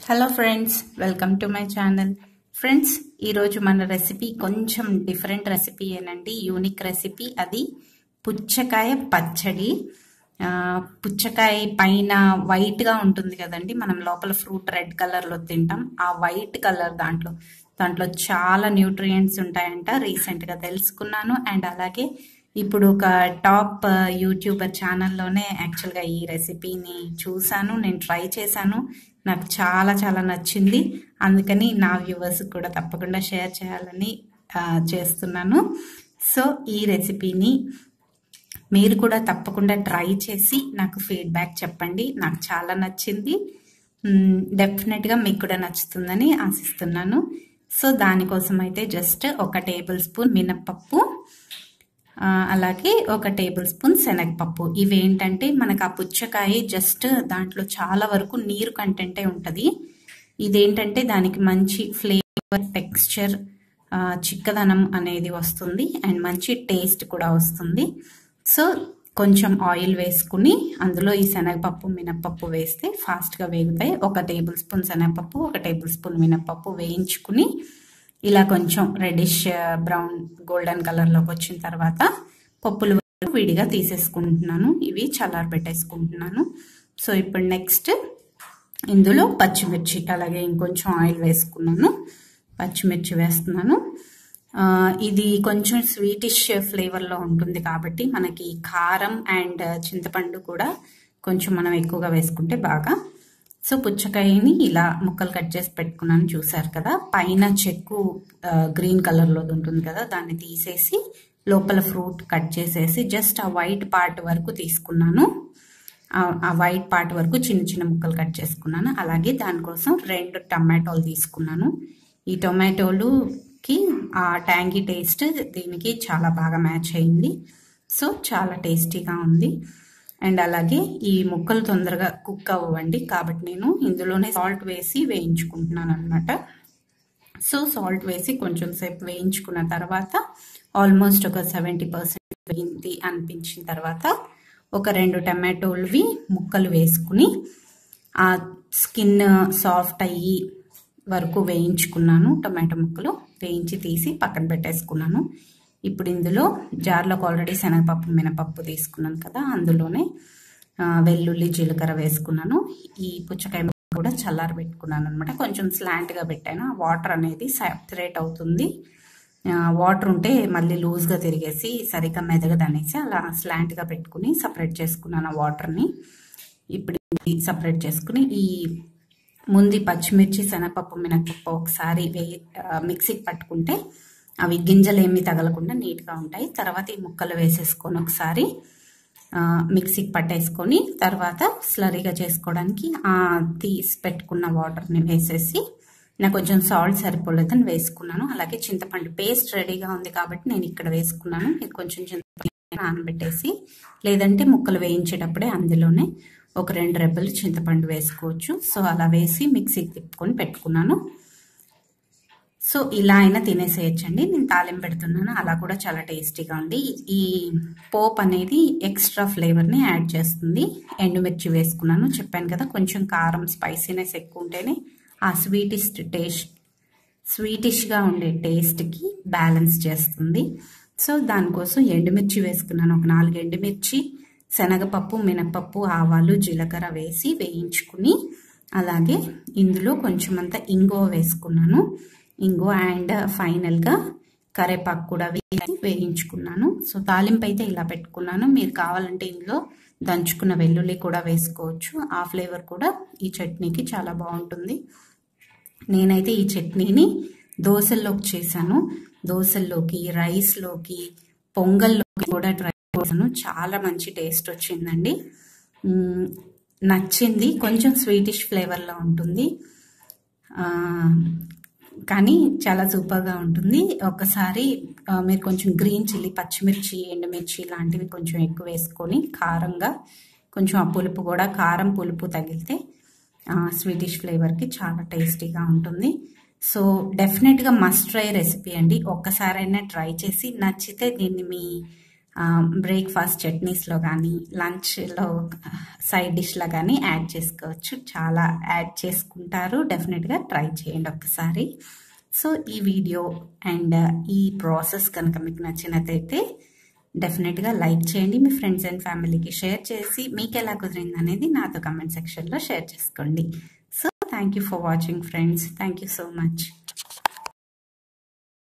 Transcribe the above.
hello friends welcome to my channel friends ఈరోజు మన recipe కొంచెం డిఫరెంట్ రెసిపీ ఏనండి యూనిక్ రెసిపీ అది పుచ్చకాయ పచ్చడి ఆ, పుచ్చకాయ పైన వైట్గా ఉంటుంది కదండి మనం లోపల ఫ్రూట్ రెడ్ కలర్లో తింటాం ఆ వైట్ కలర్ దాంట్లో దాంట్లో చాలా న్యూట్రియంట్స్ ఉంటాయంట రీసెంట్గా తెలుసుకున్నాను అండ్ అలాగే ఇప్పుడు ఒక టాప్ యూట్యూబర్ ఛానల్లోనే యాక్చువల్గా ఈ రెసిపీని చూశాను నేను ట్రై చేశాను నాకు చాలా చాలా నచ్చింది అందుకని నా వ్యూవర్స్ కూడా తప్పకుండా షేర్ చేయాలని ఆ, చేస్తున్నాను సో ఈ రెసిపీని మీరు కూడా తప్పకుండా ట్రై చేసి నాకు ఫీడ్బ్యాక్ చెప్పండి నాకు చాలా నచ్చింది మ్, డెఫినెట్గా మీకు కూడా నచ్చుతుందని ఆశిస్తున్నాను సో దానికోసం అయితే జస్ట్ ఒక టేబుల్ స్పూన్ మినప్పప్పు ఆ, అలాగే ఒక టేబుల్ స్పూన్ శనగపప్పు ఇవేంటంటే మనకు ఆ పుచ్చకాయ జస్ట్ దాంట్లో చాలా వరకు నీరు కంటెంటే ఉంటుంది ఇదేంటంటే దానికి మంచి ఫ్లేవర్ టెక్స్చర్ చిక్కదనం అనేది వస్తుంది అండ్ మంచి టేస్ట్ కూడా వస్తుంది సో కొంచెం ఆయిల్ వేసుకుని అందులో ఈ శనగపప్పు మినప్పప్పు వేస్తే ఫాస్ట్గా వేగుతాయి ఒక టేబుల్ స్పూన్ శనగపప్పు ఒక టేబుల్ స్పూన్ మినప్పప్పు వేయించుకుని ఇలా కొంచెం రెడిష్ బ్రౌన్ గోల్డెన్ కలర్లోకి వచ్చిన తర్వాత పప్పులు విడిగా తీసేసుకుంటున్నాను ఇవి చల్లారి పెట్టేసుకుంటున్నాను సో ఇప్పుడు నెక్స్ట్ ఇందులో పచ్చిమిర్చి అలాగే ఇంకొంచెం ఆయిల్ వేసుకున్నాను పచ్చిమిర్చి వేస్తున్నాను ఆ, ఇది కొంచెం స్వీటిష్ ఫ్లేవర్లో ఉంటుంది కాబట్టి మనకి కారం అండ్ చింతపండు కూడా కొంచెం మనం ఎక్కువగా వేసుకుంటే బాగా సో పుచ్చకాయని ఇలా ముక్కలు కట్ చేసి పెట్టుకున్నాను చూసారు కదా పైన చెక్కు ఆ, గ్రీన్ కలర్లో ఉంటుంది కదా దాన్ని తీసేసి లోపల ఫ్రూట్ కట్ చేసేసి జస్ట్ ఆ వైట్ పార్ట్ వరకు తీసుకున్నాను ఆ- ఆ వైట్ పార్ట్ వరకు చిన్న చిన్న ముక్కలు కట్ చేసుకున్నాను అలాగే దానికోసం రెండు టమాటోలు తీసుకున్నాను ఈ టొమాటోలుకి ఆ ట్యాంగీ టేస్ట్ దీనికి చాలా బాగా మ్యాచ్ అయింది సో చాలా టేస్టీగా ఉంది అండ్ అలాగే ఈ ముక్కలు తొందరగా కుక్ అవ్వండి కాబట్టి నేను ఇందులోనే సాల్ట్ వేసి వేయించుకుంటున్నాను అనమాట సో సాల్ట్ వేసి కొంచెం సేపు వేయించుకున్న తర్వాత ఆల్మోస్ట్ ఒక సెవెంటీ పర్సెంట్ వేయింది అనిపించిన తర్వాత ఒక రెండు టమాటోలువి ముక్కలు వేసుకుని ఆ స్కిన్ సాఫ్ట్ అయ్యి వరకు వేయించుకున్నాను టమాటో ముక్కలు వేయించి తీసి పక్కన పెట్టేసుకున్నాను ఇప్పుడు ఇందులో జార్లోకి ఆల్రెడీ శనగపప్పు మినపప్పు తీసుకున్నాను కదా అందులోనే ఆ, వెల్లుల్లి జీలకర్ర వేసుకున్నాను ఈ పుచ్చకాయ ముక్క కూడా చల్లారి పెట్టుకున్నాను అనమాట కొంచెం స్లాంట్గా పెట్టాను ఆ వాటర్ అనేది సెపరేట్ అవుతుంది ఆ, వాటర్ ఉంటే మళ్ళీ లూజ్గా తిరిగేసి సరిగ్గా మెదగదనేసి అలా స్లాంట్గా పెట్టుకుని సపరేట్ చేసుకున్నాను ఆ వాటర్ని ఇప్పుడు ఇది సపరేట్ చేసుకుని ఈ ముందు పచ్చిమిర్చి శనగపప్పు మినపప్పు ఒకసారి వే ఆ, మిక్సీకి పట్టుకుంటే అవి గింజలు ఏమీ తగలకుండా నీట్గా ఉంటాయి తర్వాత ఈ ముక్కలు వేసేసుకొని ఒకసారి ఆ, మిక్సీకి పట్టేసుకొని తర్వాత స్లరీగా చేసుకోవడానికి ఆ తీసి పెట్టుకున్న వాటర్ని వేసేసి నాకు కొంచెం సాల్ట్ సరిపోలేదని వేసుకున్నాను అలాగే చింతపండు పేస్ట్ రెడీగా ఉంది కాబట్టి నేను ఇక్కడ వేసుకున్నాను ఇది కొంచెం చింతపండు నానబెట్టేసి లేదంటే ముక్కలు వేయించేటప్పుడే అందులోనే ఒక రెండు రెబ్బలు చింతపండు వేసుకోవచ్చు సో అలా వేసి మిక్సీకి తిప్పుకొని పెట్టుకున్నాను సో ఇలా అయినా తినేసేయచ్చండి నేను తాలింపు పెడుతున్నాను అలా కూడా చాలా టేస్టీగా ఉంది ఈ పోప్ అనేది ఎక్స్ట్రా ఫ్లేవర్ని యాడ్ చేస్తుంది ఎండుమిర్చి వేసుకున్నాను చెప్పాను కదా కొంచెం కారం స్పైసీనెస్ ఎక్కువ ఉంటేనే ఆ స్వీటిస్ట్ టేస్ట్ స్వీటిష్గా ఉండే టేస్ట్కి బ్యాలెన్స్ చేస్తుంది సో దానికోసం ఎండుమిర్చి వేసుకున్నాను ఒక నాలుగు ఎండుమిర్చి శనగపప్పు మినపప్పు ఆవాలు జీలకర్ర వేసి వేయించుకుని అలాగే ఇందులో కొంచెం అంత ఇంగువ వేసుకున్నాను ఇంగువ అండ్ ఫైనల్గా కరేపాకు కూడా వేసి వేయించుకున్నాను సో తాలింపు అయితే ఇలా పెట్టుకున్నాను మీరు కావాలంటే ఇందులో దంచుకున్న వెల్లుల్లి కూడా వేసుకోవచ్చు ఆ ఫ్లేవర్ కూడా ఈ చట్నీకి చాలా బాగుంటుంది నేనైతే ఈ చట్నీని దోశల్లోకి చేశాను దోశల్లోకి రైస్లోకి పొంగల్లోకి కూడా ట్రై చేశాను చాలా మంచి టేస్ట్ వచ్చిందండి మ్, నచ్చింది కొంచెం స్వీటిష్ ఫ్లేవర్లో ఉంటుంది ఆ, కానీ చాలా సూపర్గా ఉంటుంది ఒకసారి ఆ, మీరు కొంచెం గ్రీన్ చిల్లీ పచ్చిమిర్చి ఎండుమిర్చి లాంటివి కొంచెం ఎక్కువ వేసుకొని కారంగా కొంచెం ఆ పులుపు కూడా కారం పులుపు తగిలితే స్వీటిష్ ఫ్లేవర్కి చాలా టేస్టీగా ఉంటుంది సో డెఫినెట్గా మస్ట్ ట్రై రెసిపీ అండి ఒక్కసారైనా ట్రై చేసి నచ్చితే దీన్ని మీ బ్రేక్ఫాస్ట్ చట్నీస్లో కానీ లంచ్లో సైడ్ డిష్లో కానీ యాడ్ చేసుకోవచ్చు చాలా యాడ్ చేసుకుంటారు డెఫినెట్గా ట్రై చేయండి ఒకసారి సో ఈ వీడియో అండ్ ఈ ప్రాసెస్ కనుక మీకు నచ్చినట్టయితే డెఫినెట్గా లైక్ చేయండి మీ ఫ్రెండ్స్ అండ్ ఫ్యామిలీకి షేర్ చేసి మీకు ఎలా కుదిరింది అనేది నాతో కమెంట్ సెక్షన్లో షేర్ చేసుకోండి so thank you for watching friends thank you so much